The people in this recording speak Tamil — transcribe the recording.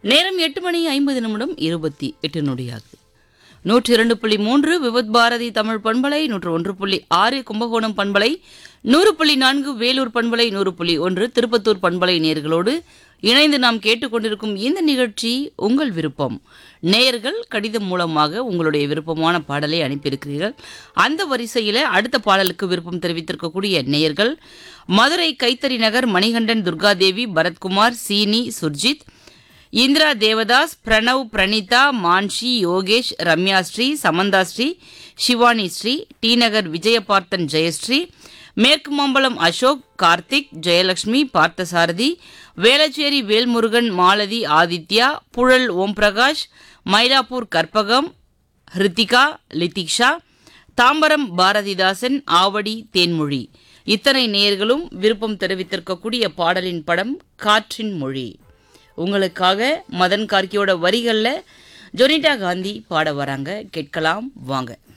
நேரம் எட்டு மணி ஐம்பது நிமிடம் இருபத்தி எட்டு நொடியாகுது நூற்றி இரண்டு புள்ளி மூன்று விவத் பாரதி தமிழ் பண்பலை நூற்று ஒன்று புள்ளி ஆறு கும்பகோணம் பண்பலை நூறு புள்ளி நான்கு வேலூர் பண்பலை நூறு புள்ளி ஒன்று திருப்பத்தூர் பண்பலை நேர்களோடு இணைந்து நாம் கேட்டுக்கொண்டிருக்கும் இந்த நிகழ்ச்சி உங்கள் விருப்பம் நேயர்கள் கடிதம் மூலமாக உங்களுடைய விருப்பமான பாடலை அனுப்பியிருக்கிறீர்கள் அந்த வரிசையில் அடுத்த பாடலுக்கு விருப்பம் தெரிவித்திருக்கக்கூடிய நேயர்கள் மதுரை கைத்தறி நகர் மணிகண்டன் துர்காதேவி பரத்குமார் சீனி சுர்ஜித் இந்திரா தேவதாஸ் பிரணவ் பிரணீதா மான்ஷி யோகேஷ் ரம்யா ஸ்ரீ சமந்தா ஸ்ரீ சிவானி ஸ்ரீ டி நகர் விஜயபார்த்தன் ஜெயஸ்ரீ மேற்கு மாம்பலம் அசோக் கார்த்திக் ஜெயலட்சுமி பார்த்தசாரதி வேளச்சேரி வேல்முருகன் மாலதி ஆதித்யா புழல் ஓம்பிரகாஷ் மயிலாப்பூர் கற்பகம் ஹிருத்திகா லித்திக்ஷா தாம்பரம் பாரதிதாசன் ஆவடி தேன்மொழி இத்தனை நேயர்களும் விருப்பம் தெரிவித்திருக்கக்கூடிய பாடலின் படம் காற்றின் மொழி உங்களுக்காக மதன் கார்கியோட வரிகளில் ஜொனிட்டா காந்தி பாட வராங்க கேட்கலாம் வாங்க